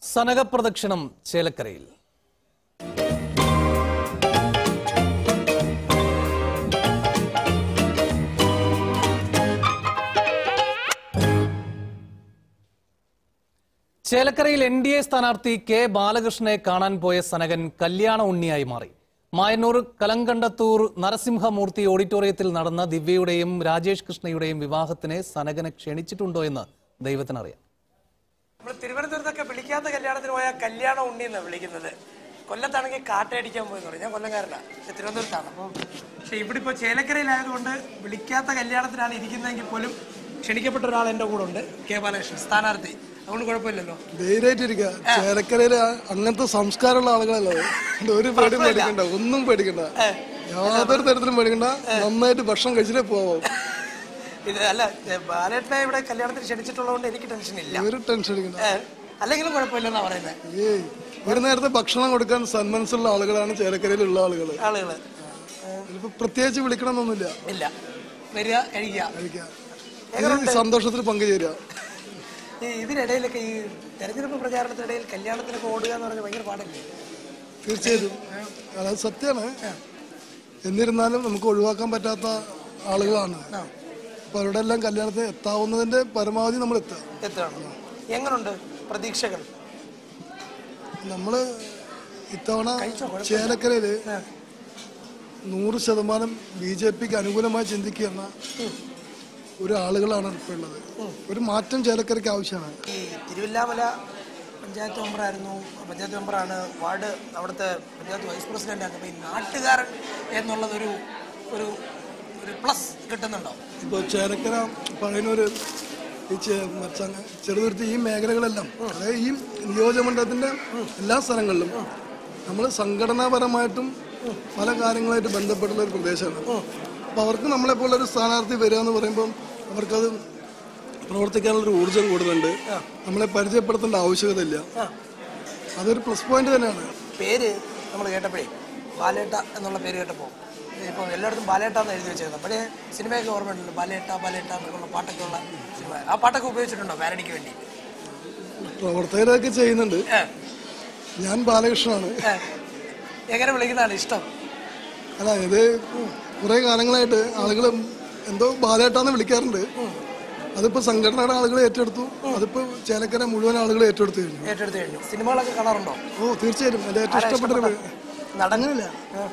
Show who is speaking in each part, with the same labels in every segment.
Speaker 1: സനകപ്രദക്ഷിണം ചേലക്കരയിൽ ചേലക്കരയിൽ N D A സ്ഥാനാർത്ഥി കെ ബാലകൃഷ്ണനെ കാണാൻ പോയ സനകൻ കല്യാണ ഉണ്ണിയായി മാറി മായന്നൂർ കലങ്കണ്ടത്തൂർ നരസിംഹമൂർത്തി ഓഡിറ്റോറിയത്തിൽ നടന്ന ദിവ്യയുടെയും രാജേഷ് കൃഷ്ണയുടെയും വിവാഹത്തിന് സനകനെ ക്ഷണിച്ചിട്ടുണ്ടോ എന്ന് ദൈവത്തിനറിയാം
Speaker 2: നമ്മൾ തിരുവനന്തപുരത്തൊക്കെ വിളിക്കാത്ത കല്യാണത്തിന് പോയാൽ കല്യാണം ഉണ്ണി എന്നാണ് വിളിക്കുന്നത് കൊല്ലത്താണെങ്കിൽ കാട്ടയടിക്കാൻ പോയെന്ന് പറയും ഞാൻ കൊല്ലംകാരനാണ് പക്ഷെ തിരുവനന്തപുരത്താണ് അപ്പം പക്ഷെ ഇവിടെ ഇപ്പോൾ ചേലക്കരയിലായതുകൊണ്ട് വിളിക്കാത്ത കല്യാണത്തിനാണ് ഇരിക്കുന്നതെങ്കിൽ പോലും ക്ഷണിക്കപ്പെട്ട ഒരാൾ എൻ്റെ കൂടെ ഉണ്ട് കെ ബാലകൃഷ്ണൻ സ്ഥാനാർത്ഥി അതുകൊണ്ട് കുഴപ്പമില്ലല്ലോ
Speaker 3: ധൈര്യമായിട്ടിരിക്കുക ചേലക്കരയില് അങ്ങനത്തെ സംസ്കാരമുള്ള ആളുകളല്ലേ അതുകൊണ്ട് ഒരു പേടിയും പേടിക്കണ്ട ഒന്നും പേടിക്കണ്ട യാതൊരു തരത്തിലും പേടിക്കണ്ട നന്നായിട്ട് ഭക്ഷണം കഴിച്ചിട്ടേ പോവാം
Speaker 2: ഇത് അല്ല ഏ, ബാലേട്ടനെ ഇവിടെ കല്യാണത്തിന് ക്ഷണിച്ചിട്ടുള്ളതുകൊണ്ട് എനിക്ക് ടെൻഷൻ ഇല്ല
Speaker 3: ഒരു ടെൻഷൻ അടിക്കണ്ട
Speaker 2: ഏ, അല്ലെങ്കിലും കുഴപ്പമില്ലെന്നാ പറയുന്നത്
Speaker 3: ഏയ് ഒരു നേരത്തെ ഭക്ഷണം കൊടുക്കാൻ സന്മനസ്സുള്ള ആളുകളാണ് ചേലക്കരയിലുള്ള ആളുകൾ
Speaker 2: ആളുകള്
Speaker 3: ഇതിപ്പോ പ്രത്യേകിച്ച് വിളിക്കണമെന്നൊന്നുമില്ല
Speaker 2: ഇല്ല വരിക കഴിക്കുക
Speaker 3: കഴിക്കാം ഇത് സന്തോഷത്തിൽ പങ്കുചേരുക
Speaker 2: ഈ ഇതിനിടയിലൊക്കെ ഈ തെരഞ്ഞെടുപ്പ് പ്രചാരണത്തിനിടയിൽ കല്യാണത്തിനൊക്കെ ഓടുക എന്ന് പറഞ്ഞാൽ ഭയങ്കര പാടല്ലേ
Speaker 3: തീർച്ചയായിട്ടും അത് സത്യമാണ് എന്നിരുന്നാലും നമുക്ക് ഒഴിവാക്കാൻ പറ്റാത്ത ആളുകളാണ് അപ്പൊ അവരുടെ എല്ലാം കല്യാണത്തിന് എത്താവുന്നതിന്റെ പരമാവധി നമ്മൾ എത്തുക
Speaker 2: എത്തുകയാണ് എങ്ങനുണ്ട് പ്രതീക്ഷകൾ
Speaker 3: നമ്മള് ഇത്തവണ ചേലക്കരയില് നൂറ് ശതമാനം ബി ജെ പിക്ക് അനുകൂലമായി ചിന്തിക്കുന്ന ഒരു ആളുകളാണ് ഇപ്പോൾ ഉള്ളത് ഒരു മാറ്റം ചേലക്കരയ്ക്ക് ആവശ്യമാണ്
Speaker 2: ഈ തിരുവല്ലാമല പഞ്ചായത്ത് മെമ്പറായിരുന്നു പഞ്ചായത്ത് മെമ്പറാണ് വാർഡ് അവിടുത്തെ പഞ്ചായത്ത് വൈസ് പ്രസിഡന്റ് ആണ് അപ്പോൾ ഈ നാട്ടുകാരൻ എന്നുള്ളതൊരു ഒരു ഒരു പ്ലസ് കിട്ടുന്നുണ്ടോ
Speaker 3: ഇപ്പോൾ ചേലക്കര പഴയനൂര് ഈ ചെ- മച്ചങ്ങ ചെറുതുരുത്തി ഈ മേഖലകളെല്ലാം അതായത് ഈ നിയോജകമണ്ഡലത്തിന്റെ എല്ലാ സ്ഥലങ്ങളിലും നമ്മൾ സംഘടനാപരമായിട്ടും പല കാര്യങ്ങളായിട്ട് ബന്ധപ്പെട്ടുള്ള ഒരു പ്രദേശമാണ് അപ്പോൾ അവർക്ക് നമ്മളെപ്പോലെ ഒരു സ്ഥാനാർത്ഥി വരിക എന്ന് പറയുമ്പം അവർക്കത് പ്രവർത്തിക്കാനുള്ളൊരു ഊർജ്ജം കൂടുതലുണ്ട് നമ്മളെ പരിചയപ്പെടുത്തേണ്ട ആവശ്യകതയില്ല അതൊരു പ്ലസ് പോയിന്റ് തന്നെയാണ്
Speaker 2: പേര് നമ്മൾ കേട്ടപ്പോഴേ ബാലേട്ട എന്നുള്ള പേര് കേട്ടപ്പോൾ ഇപ്പം എല്ലായിടത്തും ബാലേട്ട എന്ന് എഴുതി വെച്ചിരുന്നു പഴയ സിനിമയൊക്കെ ഓർമ്മയുണ്ടല്ലോ ബാലേട്ട ബാലേട്ട എന്നൊക്കെയുള്ള പാട്ടൊക്കെ ഉള്ള സിനിമ ആ പാട്ടൊക്കെ ഉപയോഗിച്ചിട്ടുണ്ടോ പാരഡിക്ക് വേണ്ടി
Speaker 3: പ്രവർത്തകരൊക്കെ ചെയ്യുന്നുണ്ട്
Speaker 2: ഏ,
Speaker 3: ഞാൻ ബാലകൃഷ്ണനാണ്
Speaker 2: ഏ. എങ്ങനെ വിളിക്കുന്നതാണ് ഇഷ്ടം
Speaker 3: അതായത് കുറെ കാലങ്ങളായിട്ട് ആളുകൾ എന്തോ ബാലേട്ടാന്ന് വിളിക്കാറുണ്ട് അതിപ്പോ സംഘടനയുടെ ആളുകൾ ഏറ്റെടുത്തു അതിപ്പോ ചേലക്കര മുഴുവൻ ആളുകൾ ഏറ്റെടുത്തു കഴിഞ്ഞു
Speaker 2: ഏറ്റെടുത്ത് കഴിഞ്ഞു സിനിമകളൊക്കെ കാണാറുണ്ടോ
Speaker 3: ഓ തീർച്ചയായും എന്റെ ഏറ്റവും ഇഷ്ടപ്പെട്ട ഒരു
Speaker 2: നടങ്ങുന്നില്ല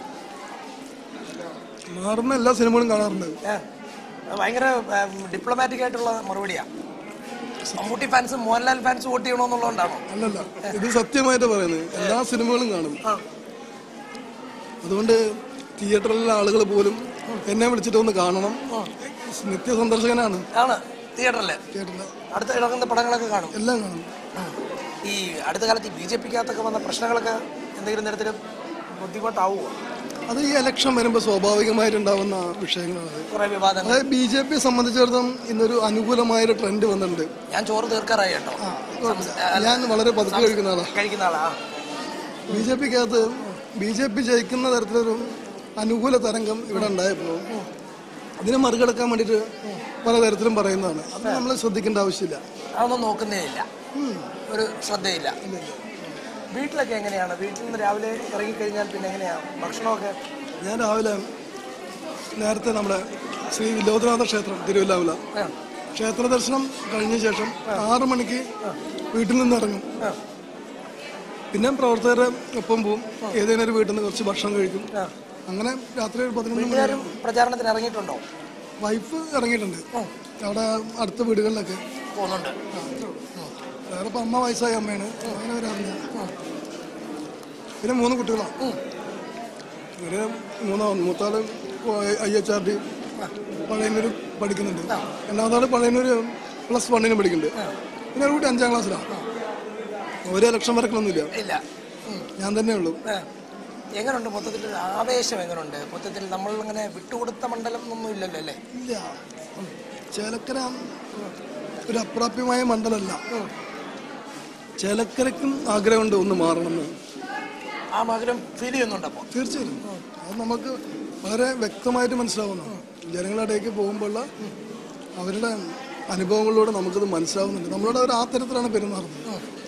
Speaker 3: മാറുന്ന എല്ലാ സിനിമകളും കാണാറുണ്ട്
Speaker 2: ഭയങ്കര ഡിപ്ലോമാറ്റിക് ആയിട്ടുള്ള മറുപടിയാ മമ്മൂട്ടി ഫാൻസും മോഹൻലാൽ ഫാൻസും വോട്ട് ചെയ്യണമെന്നുള്ളതുകൊണ്ടാണോ
Speaker 3: അല്ലല്ല ഇത് സത്യമായിട്ട് പറയുന്നത് എല്ലാ സിനിമകളും കാണും
Speaker 2: ആ.
Speaker 3: അതുകൊണ്ട് തിയേറ്ററിലെ ആളുകൾ പോലും എന്നെ വിളിച്ചിട്ട് ഒന്ന് കാണണം നിത്യ സന്ദർശകനാണ്
Speaker 2: ആണ് തിയേറ്ററില്
Speaker 3: തിയേറ്ററിലെ
Speaker 2: അടുത്ത ഇറങ്ങുന്ന പടങ്ങളൊക്കെ കാണും
Speaker 3: എല്ലാം കാണും
Speaker 2: ഈ അടുത്ത കാലത്ത് ഈ ബി ജെ പിക്കകത്തൊക്കെ വന്ന പ്രശ്നങ്ങളൊക്കെ എന്തെങ്കിലും തരത്തിൽ ബുദ്ധിമുട്ടാവുമോ
Speaker 3: അത് ഈ ഇലക്ഷൻ വരുമ്പോൾ സ്വാഭാവികമായിട്ടുണ്ടാവുന്ന വിഷയങ്ങളാണ് അത്.
Speaker 2: കുറെ വിവാദങ്ങൾ
Speaker 3: അതായത് ബി ജെ പി സംബന്ധിച്ചിടത്തോളം ഇന്നൊരു അനുകൂലമായൊരു ട്രെൻഡ് വന്നിട്ടുണ്ട്
Speaker 2: ഞാൻ ചോറ് തീർക്കാറായി കേട്ടോ
Speaker 3: ഞാൻ വളരെ പതുക്കെ കഴിക്കുന്ന ആളാണ്
Speaker 2: കഴിക്കുന്ന ആളാ
Speaker 3: ബി ജെ പിക്കകത്ത് ബി ജെ പി ജയിക്കുന്ന തരത്തിലൊരു അനുകൂല തരംഗം ഇവിടെ ഉണ്ടായപ്പോൾ അതിനെ മറികടക്കാൻ വേണ്ടിയിട്ട് പലതരത്തിലും പറയുന്നതാണ് അത് നമ്മൾ ശ്രദ്ധിക്കേണ്ട ആവശ്യമില്ല
Speaker 2: അതൊന്നും നോക്കുന്നേ ഇല്ല ഒരു ശ്രദ്ധയില്ല വീട്ടിലൊക്കെ എങ്ങനെയാണ് വീട്ടിൽ നിന്ന് രാവിലെ ഇറങ്ങിക്കഴിഞ്ഞാൽ പിന്നെ എങ്ങനെയാ ഭക്ഷണമൊക്കെ
Speaker 3: ഞാൻ രാവിലെ നേരത്തെ നമ്മുടെ ശ്രീ വില്ലോദ്രനാഥ ക്ഷേത്രം തിരുവല്ലാമല
Speaker 2: ആ,
Speaker 3: ക്ഷേത്ര ദർശനം കഴിഞ്ഞ ശേഷം ആറു മണിക്ക് വീട്ടിൽ നിന്ന് ഇറങ്ങും
Speaker 2: ആ,
Speaker 3: പിന്നെ പ്രവർത്തകരെ ഒപ്പം പോവും ഏതെങ്കിലും ഒരു വീട്ടിൽ നിന്ന് കുറച്ച് ഭക്ഷണം കഴിക്കും
Speaker 2: ആ.
Speaker 3: അങ്ങനെ രാത്രി ഒരു പതിനൊന്ന് മണി
Speaker 2: വീട്ടുകാരും പ്രചാരണത്തിന് ഇറങ്ങിയിട്ടുണ്ടോ
Speaker 3: വൈഫ് ഇറങ്ങിയിട്ടുണ്ട് അവിടെ അടുത്ത വീടുകളിലൊക്കെ
Speaker 2: പോകുന്നുണ്ട്
Speaker 3: വേറെ ഇപ്പം അമ്മ വയസ്സായ അമ്മയാണ് അങ്ങനെ വരാറില്ല പിന്നെ മൂന്ന് കുട്ടികളാണ് ഇവര് മൂന്നാം മൂത്താള് I H R D Pazhayannur പഠിക്കുന്നുണ്ട് രണ്ടാമത്താള് പഴയന്നൂർ പ്ലസ് വണ്ണിന് പഠിക്കുന്നുണ്ട് പിന്നെ ഒരു കുട്ടി അഞ്ചാം ക്ലാസ്സിലാണ് ഒരു ലക്ഷം വരക്കണമൊന്നുമില്ല
Speaker 2: ഇല്ല ഉം.
Speaker 3: ഞാൻ തന്നെ ഉള്ളൂ
Speaker 2: ആ. എങ്ങനുണ്ട് മൊത്തത്തിൽ ഒരു ആവേശം എങ്ങനുണ്ട് മൊത്തത്തിൽ നമ്മൾ ഇങ്ങനെ വിട്ടുകൊടുത്ത മണ്ഡലം ഒന്നും ഇല്ലല്ലോ അല്ലേ
Speaker 3: ഇല്ല ചേലക്കര ഒരു അപ്രാപ്യമായ മണ്ഡലമല്ല ചേലക്കരയ്ക്കും ആഗ്രഹമുണ്ട് ഒന്ന് മാറണമെന്ന്
Speaker 2: ആ മകരം ഫീൽ ചെയ്യുന്നുണ്ട് അപ്പോൾ
Speaker 3: തീർച്ചയായും അത് നമുക്ക് വളരെ വ്യക്തമായിട്ട് മനസ്സിലാവുന്നു ജനങ്ങളുടെ ഇടയ്ക്ക് പോകുമ്പോഴുള്ള അവരുടെ അനുഭവങ്ങളിലൂടെ നമുക്കത് മനസ്സിലാവുന്നുണ്ട് നമ്മളോട് അവർ ആ തരത്തിലാണ് പെരുമാറുന്നത്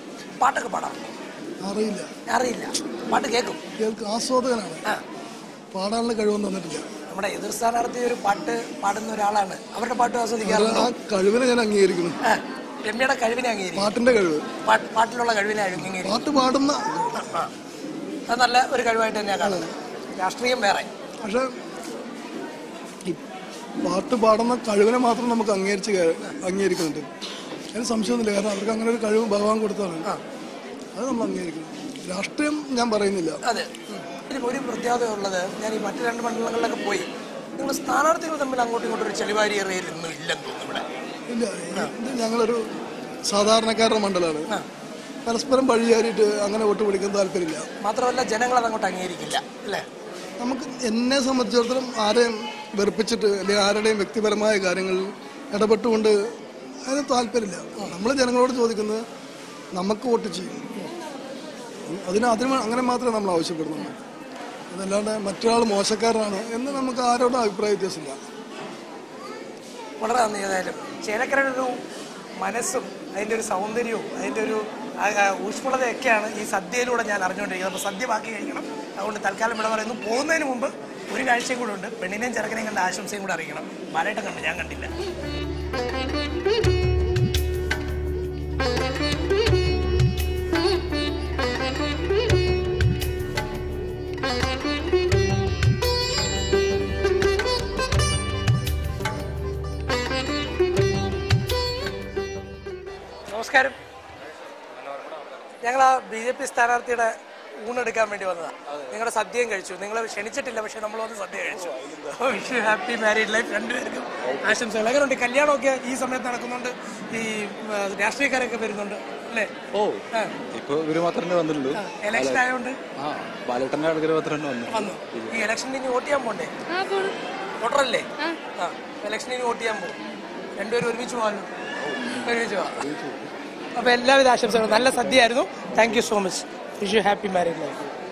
Speaker 2: പാട്ടൊക്കെ പാടാം
Speaker 3: അറിയില്ല
Speaker 2: അറിയില്ല പാട്ട് കേൾക്കും
Speaker 3: കേൾക്ക് ആസ്വാദകനാണ്
Speaker 2: ആ
Speaker 3: പാടാനുള്ള കഴിവൊന്നും തന്നിട്ടില്ല
Speaker 2: നമ്മുടെ എതിർ സ്ഥാനാർത്ഥി ഒരു പാട്ട് പാടുന്ന ഒരാളാണ് അവരുടെ പാട്ട്
Speaker 3: അത്
Speaker 2: ആസ്വദിക്കാറുണ്ട്
Speaker 3: ആ കഴിവിനെ ഞാൻ അംഗീകരിക്കുന്നു
Speaker 2: ആ, രമ്യയുടെ കഴിവിനെ അംഗീകരിക്കും
Speaker 3: പാട്ടിന്റെ കഴിവ്
Speaker 2: പാട്ട് പാട്ടിലുള്ള കഴിവിനെ അംഗീകരിക്കും
Speaker 3: പാട്ട് പാടുന്ന
Speaker 2: ആ. അത് നല്ല ഒരു കഴിവായിട്ട് തന്നെയാണ് കാണുന്നത് രാഷ്ട്രീയം വേറെ
Speaker 3: പക്ഷെ ഈ പാട്ട് പാടുന്ന കഴിവിനെ മാത്രം നമുക്ക് അംഗീകരിച്ച് കേ- അംഗീകരിക്കുന്നുണ്ട് അതിന് സംശയമൊന്നുമില്ല കാരണം അവർക്ക് അങ്ങനെ ഒരു കഴിവ് ഭഗവാൻ കൊടുത്താണ് അത് നമ്മൾ അംഗീകരിക്കണം രാഷ്ട്രീയം ഞാൻ പറയുന്നില്ല
Speaker 2: അതെ ഇതിന് ഒരു പ്രത്യേകത ഉള്ളത് ഞാൻ ഈ മറ്റു രണ്ട് മണ്ഡലങ്ങളിലൊക്കെ പോയി നിങ്ങൾ സ്ഥാനാർത്ഥികൾ തമ്മിൽ അങ്ങോട്ടും ഇങ്ങോട്ടും ഒരു ചെളിവാരി എറിയലൊന്നും ഇല്ലെന്ന് തോന്നുന്നു ഇവിടെ
Speaker 3: ഇല്ല ഇത് ഞങ്ങളൊരു സാധാരണക്കാരുടെ മണ്ഡലമാണ് പരസ്പരം വഴിയാറിയിട്ട് അങ്ങനെ വോട്ട് പിടിക്കാൻ താല്പര്യമില്ല
Speaker 2: മാത്രമല്ല ജനങ്ങൾ അതങ്ങോട്ട് അംഗീകരിക്കില്ല അല്ലേ
Speaker 3: നമുക്ക് എന്നെ സംബന്ധിച്ചിടത്തോളം ആരെയും വെറുപ്പിച്ചിട്ട് അല്ലെങ്കിൽ ആരുടെയും വ്യക്തിപരമായ കാര്യങ്ങളിൽ ഇടപെട്ടുകൊണ്ട് അതിന് താല്പര്യമില്ല നമ്മൾ ജനങ്ങളോട് ചോദിക്കുന്നത് നമുക്ക് വോട്ട് ചെയ്യും അതിന് അതിന് അങ്ങനെ മാത്രമേ നമ്മൾ ആവശ്യപ്പെടുന്നുള്ളൂ അതല്ലാണ്ട് മറ്റൊരാൾ മോശക്കാരനാണ് എന്ന് നമുക്ക് ആരോടും അഭിപ്രായ വ്യത്യാസമില്ല
Speaker 2: വളരെ നന്ദി ഏതായാലും ചേലക്കരയുടെ ഒരു മനസ്സും അതിൻ്റെ ഒരു സൗന്ദര്യവും അതിൻ്റെ ഒരു ആ, ആ, ഊഷ്മളതയൊക്കെയാണ് ഈ സദ്യയിലൂടെ ഞാൻ അറിഞ്ഞുകൊണ്ടിരിക്കുന്നത് അപ്പോൾ സദ്യ ബാക്കി കഴിക്കണം അതുകൊണ്ട് തൽക്കാലം ഇവിടെ പറയുന്നു പോകുന്നതിന് മുമ്പ് ഒരു കാഴ്ചയും കൂടെ ഉണ്ട് പെണ്ണിനെയും ചെറുക്കനെയും കണ്ട ആശംസയും കൂടെ അറിയിക്കണം ബാലേട്ടൻ കണ്ടു ഞാൻ കണ്ടില്ല നമസ്കാരം ഞങ്ങൾ ആ ബി ജെ പി സ്ഥാനാർത്ഥിയുടെ ഊണെടുക്കാൻ വേണ്ടി വന്നതാണ് നിങ്ങളുടെ സദ്യയും കഴിച്ചു നിങ്ങൾ ക്ഷണിച്ചിട്ടില്ല പക്ഷെ നമ്മൾ വന്ന് സദ്യ കഴിച്ചു വിഷു ഹാപ്പി മാരീഡ് ലൈഫ് രണ്ടുപേർക്കും ആശംസകൾ എങ്ങനെയുണ്ട് കല്യാണമൊക്കെ ഈ സമയത്ത് നടക്കുന്നുണ്ട് ഈ ആ, രാഷ്ട്രീയക്കാരൊക്കെ വരുന്നുണ്ട് അല്ലേ
Speaker 4: ഓ ഇപ്പൊ ഇവര് മാത്രമേ വന്നുള്ളൂ
Speaker 2: ഇലക്ഷൻ ആയതുകൊണ്ട്
Speaker 4: ആ ബാലേട്ടന്റെ ആൾക്കാർ മാത്രമേ വന്നു
Speaker 2: വന്നു ഈ ഇലക്ഷനിൽ ഇനി വോട്ട് ചെയ്യാൻ പോണ്ടേ വോട്ടറല്ലേ ആ ഇലക്ഷനിൽ ഇനി വോട്ട് ചെയ്യാൻ പോകും രണ്ടുപേരും ഒരുമിച്ച് പോകാമല്ലോ ഒരുമിച്ച് പോവാം അപ്പൊ എല്ലാവിധ ആശംസകളും നല്ല സദ്യയായിരുന്നു thank you so much wish you happy married life